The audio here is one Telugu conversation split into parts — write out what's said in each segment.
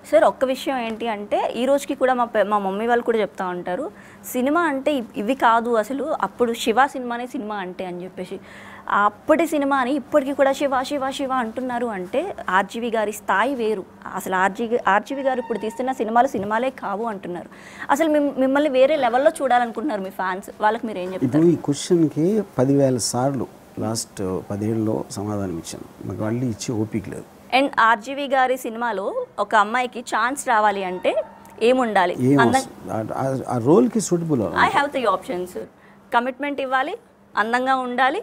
సార్ ఒక్క విషయం ఏంటి అంటే ఈ రోజుకి కూడా మా పె- మా మమ్మీ వాళ్ళు కూడా చెప్తా ఉంటారు సినిమా అంటే ఇవ్- ఇవి కాదు అసలు అప్పుడు శివ సినిమానే సినిమా అంటే అని చెప్పేసి ఆ అప్పటి సినిమా అని ఇప్పటికీ కూడా శివ శివ శివ అంటున్నారు అంటే ఆర్జీవి గారి స్థాయి వేరు అసలు ఆర్జీవి ఆర్జీవి గారు ఇప్పుడు తీస్తున్న సినిమాలు సినిమాలే కావు అంటున్నారు అసలు మిమ్- మిమ్మల్ని వేరే లెవెల్లో చూడాలనుకుంటున్నారు మీ ఫ్యాన్స్ వాళ్ళకి మీరు ఏం చెప్తారు ఇప్పుడు ఈ క్వశ్చన్కి పదివేల సార్లు లాస్ట్ పదేళ్ళలో సమాధానం ఇచ్చాను మాకు మళ్ళీ ఇచ్చే ఓపిక లేదు అండ్ ఆర్జీవి గారి సినిమాలో ఒక అమ్మాయికి ఛాన్స్ రావాలి అంటే ఏముండాలి ఏం అందం అవసరం- ఆ- ఆ- ఆ రోల్కి suitable I have three options commitment ఇవ్వాలి అందంగా ఉండాలి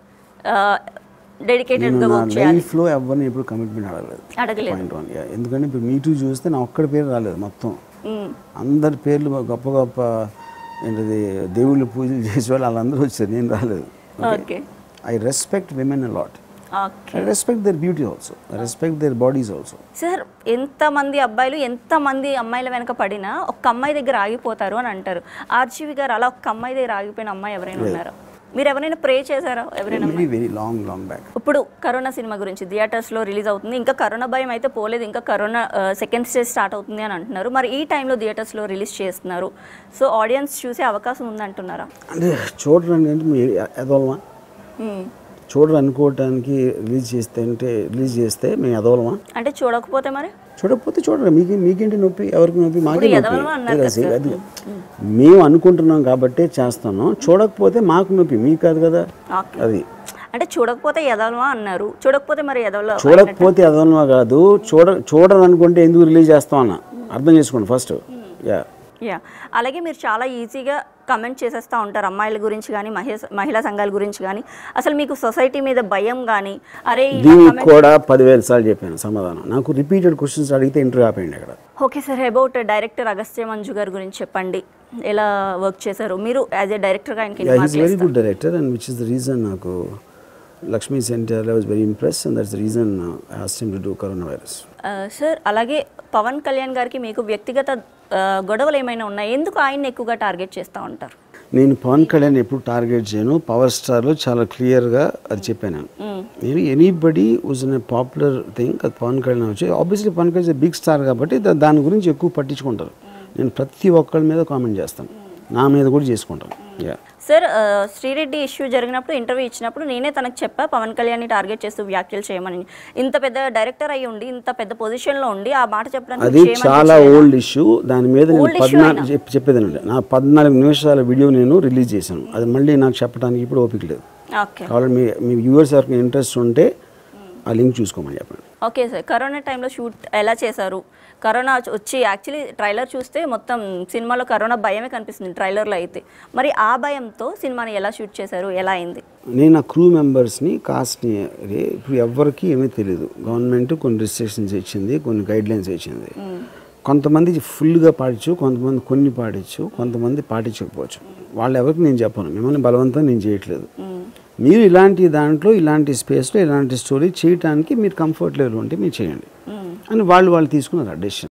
డెడికేటెడ్గా నేను నా వర్క్ చేయాలి లైఫ్లో ఎవరిని ఎప్పుడు కమిట్మెంట్ అడగలేదు అడగలేదు పాయింట్ వన్ ఎందుకంటే ఇప్పుడు మీ టూ చూస్తే నా ఒక్కడి పేరు రాలేదు మొత్తం మ్మ్. అందరి పేర్లు గొప్ప గొప్ప ఏంటది దేవుళ్ళు పూజలు చేసే వాళ్ళు వాళ్ళందరూ వచ్చారు నేను రాలేదు okay I respect women lot okay I respect their beauty also I respect their bodies also sir ఎంతమంది అబ్బాయిలు ఎంతమంది అమ్మాయిల వెనక పడినా ఒక్క అమ్మాయి దగ్గర ఆగిపోతారు అని అంటారు ఆర్జీవి గారు అలా ఒక్క అమ్మాయి దగ్గర ఆగిపోయిన అమ్మాయి ఎవరైనా ఉన్నారా మీరు ఎవరైనా ప్రే చేశారా ఎవరైనా very very long long back ఇప్పుడు కరోనా సినిమా గురించి థియేటర్స్లో రిలీజ్ అవుతుంది ఇంకా కరోనా భయం అయితే పోలేదు ఇంకా కరోనా సెకండ్ స్టేజ్ స్టార్ట్ అవుతుంది అని అంటున్నారు మరి ఈ టైంలో థియేటర్స్లో రిలీజ్ చేస్తున్నారు సో ఆడియన్స్ చూసే అవకాశం ఉందంటున్నారా అంటే చూడడానికి అంటే మీరు ఎదవలమా మ్మ్. చూడరు అనుకోవటానికి రిలీజ్ చేస్తే అంటే రిలీజ్ చేస్తే మేము ఎదవలమా అంటే చూడకపోతే మరి చూడకపోతే చూడరు మీకు మీకేంటి నొప్పి ఎవరికి నొప్పి మాకే ఇప్పుడు నొప్పి ఎదవలం అన్నారు లేదు, అసలు అది మేము అనుకుంటున్నాం కాబట్టి చేస్తున్నాం చూడకపోతే మాకు నొప్పి మీకు కాదు కదా ఓకే అది అంటే చూడకపోతే ఎదవలమా అన్నారు చూడకపోతే మరి ఎదవల చూడకపోతే ఎదవలమా కాదు చూడ చూడరనుకుంటే ఎందుకు రిలీజ్ చేస్తాం అన్న అర్థం చేసుకోండి ఫస్ట్ యా యా అలాగే మీరు చాలా ఈజీగా కమెంట్ చేసేస్తూ ఉంటారు అమ్మాయిల గురించి కానీ మహిళ మహిళా సంఘాల గురించి కానీ అసలు మీకు సొసైటీ మీద భయం కానీ అరే ఇలా దీనికి comment- కూడా పదివేల సార్లు చెప్పాను సమాధానం నాకు రిపీటెడ్ క్వశ్చన్స్ అడిగితే ఇంటర్వ్యూ ఆపేయండి అక్కడ okay sir about director Agastya Manju గారి గురించి చెప్పండి ఎలా వర్క్ చేశారు మీరు యాజ్ ఏ డైరెక్టర్గా ఆయనకి ఎన్ని యా హీస్ మార్కులు very good director and which is the reason నాకు Lakshmi center I was very impress and that's the reason asked him to do corona virus ఆ, సార్ అలాగే పవన్ కళ్యాణ్ గారికి మీకు వ్యక్తిగత ఆ, గొడవలు ఏమైనా ఉన్నాయి ఎందుకు ఆయన్ని ఎక్కువగా టార్గెట్ చేస్తూ ఉంటారు నేను పవన్ కళ్యాణ్ ఎప్పుడు టార్గెట్ చేయను పవర్ స్టార్లో చాలా క్లియర్గా అది చెప్పాను నేను. నేను anybody was unpopular thing అది పవన్ కళ్యాణ్ వచ్చి obviously Pawan Kalyan big star కాబట్టి దా- దాని గురించి ఎక్కువ పట్టించుకుంటారు నేను ప్రతి ఒక్కరి మీద కామెంట్ చేస్తాను నా మీద కూడా చేసుకుంటాను యా సార్ ఆ, శ్రీరెడ్డి ఇష్యూ జరిగినప్పుడు ఇంటర్వ్యూ ఇచ్చినప్పుడు నేనే తనకు చెప్పా పవన్ కళ్యాణ్ని టార్గెట్ చేస్తూ వ్యాఖ్యలు చేయమని ఇంత పెద్ద డైరెక్టర్ అయి ఉండి ఇంత పెద్ద పొజిషన్లో ఉండి ఆ మాట చెప్పడానికి అది చేయమని చాలా ఓల్డ్ ఇష్యూ దాని మీద నేను Old issue పద్నాలుగు చెప్పి చెప్పేదండి నా పద్నాలుగు నిమిషాల వీడియో నేను రిలీజ్ చేశాను అది మళ్ళీ నాకు చెప్పడానికి ఇప్పుడు ఓపిక లేదు ఓకే కావాలి మీ మీ వ్యూవర్స్ ఎవరికి ఇంట్రెస్ట్ ఉంటే ఆ లింక్ చూసుకోమని చెప్పండి ఓకే సార్ కరోనా టైంలో షూట్ ఎలా చేశారు కరోనా వచ్చి- వచ్చి యాక్చువల్లీ ట్రైలర్ చూస్తే మొత్తం సినిమాలో కరోనా భయమే కనిపిస్తుంది ట్రైలర్లో అయితే మరి ఆ భయంతో సినిమాని ఎలా షూట్ చేశారు ఎలా అయింది నేను ఆ క్రూ మెంబర్స్ని కాస్ట్ని అరే ఇప్పుడు ఎవరికి ఏమీ తెలియదు గవర్నమెంట్ కొన్ని రిస్ట్రిక్షన్స్ ఇచ్చింది కొన్ని గైడ్ లైన్స్ ఇచ్చింది కొంతమంది ఫుల్గా పాటించు కొంతమంది కొన్ని పాటించు కొంతమంది పాటించకపోవచ్చు వాళ్ళు ఎవరికి నేను చెప్పను మిమ్మల్ని బలవంతం నేను చేయట్లేదు మీరు ఇలాంటి దాంట్లో ఇలాంటి స్పేస్లో ఇలాంటి స్టోరీ చేయడానికి మీరు కంఫర్ట్ లెవెల్ ఉంటే మీరు చేయండి అని వాళ్ళు వాళ్ళు తీసుకున్నారు ఆ డెసిషన్